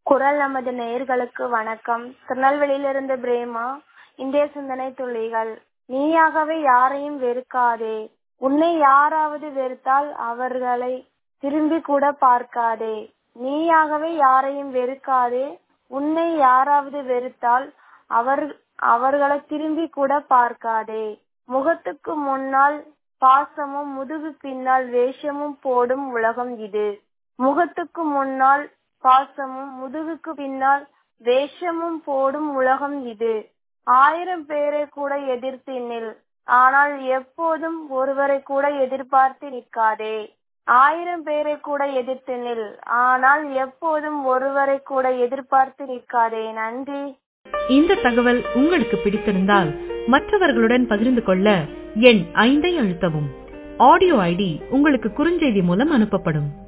குரல் நமது நேயர்களுக்கு வணக்கம் திருநெல்வேலியிலிருந்து பிரேமா இந்திய சிந்தனை துளிகள் நீயாகவே யாரையும் வெறுக்காதே உன்னை யாராவது வெறுத்தால் அவர்களை திரும்பி கூட பார்க்காதே நீயாகவே யாரையும் வெறுக்காதே உன்னை யாராவது வெறுத்தால் அவர் அவர்களை திரும்பி கூட பார்க்காதே முகத்துக்கு முன்னால் பாசமும் முதுகு பின்னால் வேஷமும் போடும் உலகம் இது முகத்துக்கு முன்னால் பாசமும் முதுகுக்கு பின்னால் வேஷமும் போடும் உலகம் இது ஆயிரம் பேரை கூட எதிர்த்து நில் ஆனால் எப்போதும் ஒருவரை கூட எதிர்பார்த்து நிற்காதே ஆயிரம் பேரை கூட எதிர்த்து நில் ஆனால் எப்போதும் ஒருவரை கூட எதிர்பார்த்து நிற்காதே நன்றி இந்த தகவல் உங்களுக்கு பிடித்திருந்தால் மற்றவர்களுடன் பகிர்ந்து கொள்ள எண் ஐந்தை அழுத்தவும் ஆடியோ ஐடி உங்களுக்கு குறுஞ்செய்தி மூலம் அனுப்பப்படும்